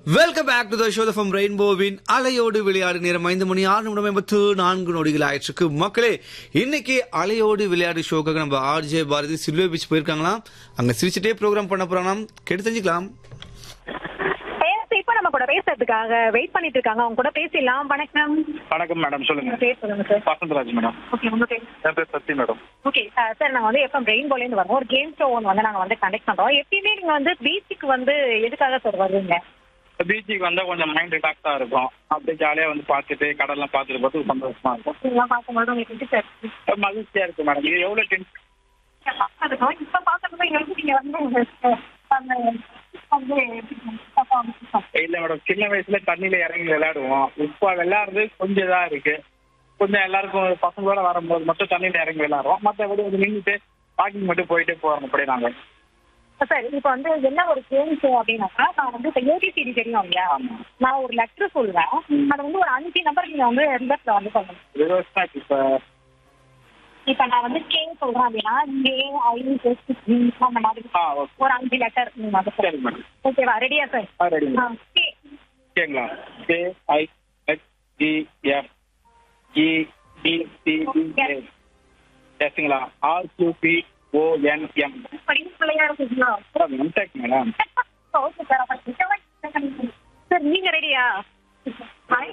welcome back to the show from ரெயின்போவின் அலையோடு விளையாடு நேரம் ஐந்து மணி ஆறு நிமிடம் ஐம்பத்து நான்கு நொடிகள் ஆயிடுச்சு மக்களே இன்னைக்கு அலையோடு விளையாடு ஷோக்காக நம்ம ஆர்ஜே பாரதி சில்வே பீச் போயிருக்காங்களாம் அங்க சிரிச்சுட்டே ப்ரோக்ராம் பண்ண போறாங்களாம் கேட்டு தெரிஞ்சுக்கலாம் பேச இப்ப நம்ம கூட பேசுறதுக்காக வெயிட் பண்ணிட்டு இருக்காங்க அவங்க கூட பேசிடலாம் வணக்கம் வணக்கம் மேடம் சொல்லுங்க உங்க பேர் சொல்லுங்க சார் வசந்தராஜ் மேடம் ஓகே உங்க பேர் என் பேர் சத்தி மேடம் ஓகே சார் நாங்க வந்து எஃப்எம் ரெயின்போல இருந்து வரோம் ஒரு கேம் ஷோ ஒன்று வந்து நாங்க வந்து கண்டக்ட் பண்றோம் எப்பயுமே நீங்க வந்து பீச்சுக்கு வந்து எதுக்காக சார் வருவீங்க பீச்சுக்கு வந்தா கொஞ்சம் மைண்ட் ரிலாக்ஸா இருக்கும் அப்படியே ஜாலியா வந்து பார்த்துட்டு கடல்லாம் பார்த்துட்டு பார்த்து சந்தோஷமா இருக்கும் இதெல்லாம் பார்க்கும்போது உங்களுக்கு எப்படி சார் மகிழ்ச்சியா இருக்கு மேடம் இது எவ்வளவு டென்ஷன் பார்த்துருக்கோம் இப்ப பார்க்கறது எங்களுக்கு நீங்க வந்து அந்த வந்து இல்ல மேடம் சின்ன வயசுல தண்ணியில இறங்கி விளையாடுவோம் இப்போ விளையாடுறது கொஞ்சம் இதா இருக்கு கொஞ்சம் எல்லாருக்கும் பசங்களோட வரும்போது மட்டும் தண்ணியில இறங்கி விளையாடுறோம் மற்றபடி வந்து நின்றுட்டு வாக்கிங் மட்டும் போயிட்டே போறோம் அப்படி நாங்க சார் இப்போ வந்து என்ன ஒரு கேம் ஷோ அப்படின்னாக்கா நான் வந்து இப்போ ஏபிசிடி தெரியும் இல்லையா நான் ஒரு லெட்டர் சொல்லுவேன் அது வந்து ஒரு அஞ்சு நம்பர் நீங்க வந்து ரிவர்ஸ்ல வந்து சொல்லணும் ரிவர்ஸ் தான் இப்ப இப்ப நான் வந்து கே சொல்றேன் அப்படின்னா ஏ ஐ எஸ் ஜி அந்த மாதிரி ஆ ஓகே ஒரு அஞ்சு லெட்டர் நீங்க வந்து சரி மேடம் ஓகேவா ரெடியா சார் ஆ ரெடி மேடம் கே ஓகேங்களா A I H E F E D C A எஸ்ங்களா R Q P O N M படிப்பு பிள்ளையா இருக்குங்களா madam M Tech madam okay sir அப்ப சார் நீங்க ரெடியா ஹாய்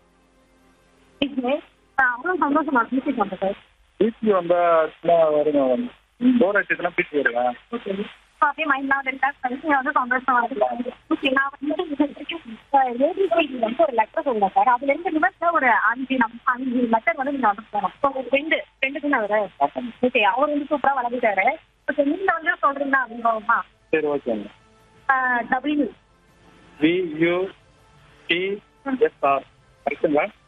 அவ்வளோ சந்தோஷமா மியூசிக் வந்து சார் பீச் வந்தா சும்மா வருங்க போர் அடிச்சதுன்னா பீச் வருவேன் ஓகே அப்படியே மைண்ட்லாம் ரிலாக்ஸ் பண்ணி நீங்க வந்து சந்தோஷமா இருக்கு ஓகே நான் வந்து ஏபிசிடி வந்து ஒரு லெட்டர் சொல்லுவேன் சார் அதுல இருந்து ரிவர்ஸ்ல ஒரு அஞ்சு நம் அஞ்சு லெட்டர் வந்து நீங்க வந்து போகணும் இப்போ ஒரு ரெண்டு ரெண்டுக்கு நான் அவரு ஓகே அவர் வந்து சூப்பரா வளர்ந்துட்டாரு ஓகே நீங்க வந்து சொல்றீங்களா அனுபவமா சரி ஓகேங்க W V U T S R கரெக்டுங்களா